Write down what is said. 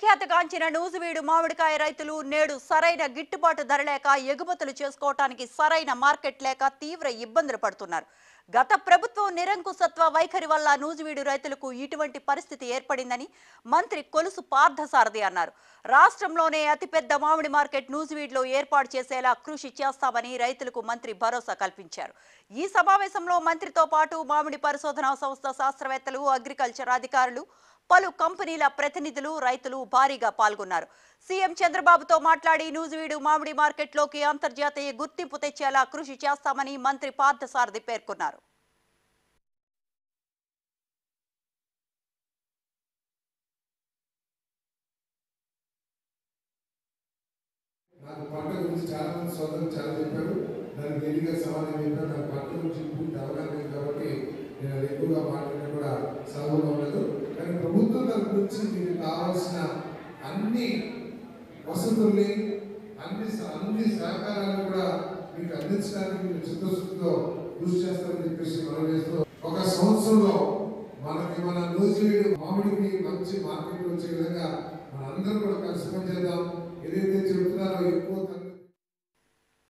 ప్రఖ్యాతగాంచిన నూజివీడు మామిడికాయ రైతులు నేడు సరైన గిట్టుబాటు ధర లేక ఎగుమతులు చేసుకోవటానికి సరైన మార్కెట్ లేక తీవ్ర ఇబ్బందులు పడుతున్నారు గత ప్రభుత్వం నిరంకుశత్వ వైఖరి వల్ల నూజివీడు రైతులకు ఇటువంటి పరిస్థితి ఏర్పడిందని మంత్రి కొలుసు పార్థసారథి అన్నారు రాష్ట్రంలోనే అతిపెద్ద మామిడి మార్కెట్ నూజివీడులో ఏర్పాటు చేసేలా కృషి చేస్తామని రైతులకు మంత్రి భరోసా కల్పించారు ఈ సమావేశంలో మంత్రితో పాటు మామిడి పరిశోధనా సంస్థ శాస్త్రవేత్తలు అగ్రికల్చర్ అధికారులు పలు కంపెనీల ప్రతినిధులు రైతులు భారీగా పాల్గొన్నారు సీఎం చంద్రబాబుతో మాట్లాడి నూజివీడు మామిడి మార్కెట్లోకి అంతర్జాతీయ గుర్తింపు తెచ్చేలా కృషి చేస్తామని మంత్రి పార్థసారథి పేర్కొన్నారు నాకు పంట గురించి చాలా మంది సోదరులు చాలా చెప్పారు దానికి వెళ్ళిగా సమాధానం చెప్పారు నాకు పంట గురించి పూర్తి అవగాహన లేదు కాబట్టి నేను అది ఎక్కువగా మాట్లాడడం కూడా సభలో ఉండదు కానీ ప్రభుత్వం తరపు నుంచి మీకు కావాల్సిన అన్ని వసతుల్ని అన్ని స- అన్ని సహకారాలు కూడా మీకు అందించడానికి మీరు చిత్తశుద్ధితో కృషి చేస్తారని చెప్పేసి మనం చేస్తూ ఒక సంవత్సరంలో మనకి మన నూజివీడు మామిడికి మంచి మార్కెట్ వచ్చే విధంగా